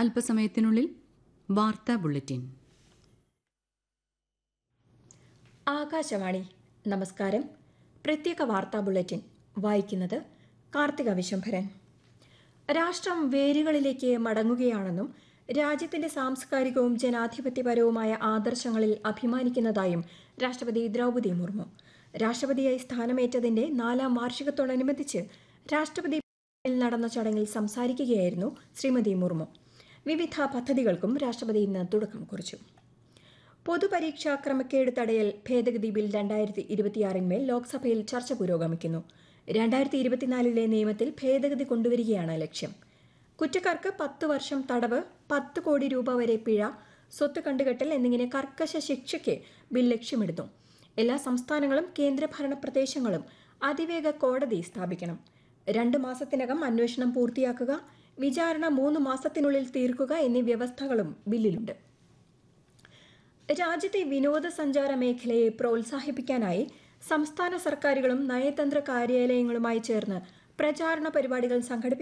അല്പസമയത്തിനുള്ളിൽ വാർത്താ ബുള്ളറ്റിൻ ആകാശവാണി നമസ്കാരം പ്രത്യേക വാർത്താ ബുള്ളറ്റിൻ വായിക്കുന്നത് കാർത്തിക വിശംഭരൻ രാഷ്ട്രം വേരുകളിലേക്ക് മടങ്ങുകയാണെന്നും രാജ്യത്തിന്റെ സാംസ്കാരികവും ജനാധിപത്യപരവുമായ ആദർശങ്ങളിൽ അഭിമാനിക്കുന്നതായും രാഷ്ട്രപതി ദ്രൗപദി മുർമു രാഷ്ട്രപതിയായി സ്ഥാനമേറ്റതിന്റെ നാലാം വാർഷികത്തോടനുബന്ധിച്ച് രാഷ്ട്രപതി ഭവനിൽ നടന്ന ചടങ്ങിൽ സംസാരിക്കുകയായിരുന്നു ശ്രീമതി മുർമു വിവിധ പദ്ധതികൾക്കും രാഷ്ട്രപതി ഇന്ന് തുടക്കം കുറിച്ചു പൊതുപരീക്ഷാ ക്രമക്കേട് തടയൽ ഭേദഗതി ബിൽ രണ്ടായിരത്തി ഇരുപത്തിയാറിന്മേൽ ലോക്സഭയിൽ ചർച്ച പുരോഗമിക്കുന്നു രണ്ടായിരത്തി ഇരുപത്തിനാലിലെ നിയമത്തിൽ ഭേദഗതി കൊണ്ടുവരികയാണ് ലക്ഷ്യം കുറ്റക്കാർക്ക് പത്ത് വർഷം തടവ് പത്ത് കോടി രൂപ വരെ പിഴ സ്വത്ത് കണ്ടുകെട്ടൽ എന്നിങ്ങനെ കർക്കശ ശിക്ഷയ്ക്ക് ബിൽ ലക്ഷ്യമിടുന്നു എല്ലാ സംസ്ഥാനങ്ങളും കേന്ദ്രഭരണ പ്രദേശങ്ങളും അതിവേഗ കോടതി സ്ഥാപിക്കണം രണ്ട് മാസത്തിനകം അന്വേഷണം പൂർത്തിയാക്കുക വിചാരണ മൂന്ന് മാസത്തിനുള്ളിൽ തീർക്കുക എന്നീ വ്യവസ്ഥകളും ബില്ലിലുണ്ട് രാജ്യത്തെ വിനോദസഞ്ചാര മേഖലയെ പ്രോത്സാഹിപ്പിക്കാനായി സംസ്ഥാന സർക്കാരുകളും നയതന്ത്ര കാര്യാലയങ്ങളുമായി ചേർന്ന് പ്രചാരണ പരിപാടികൾ സംഘടിപ്പിക്കും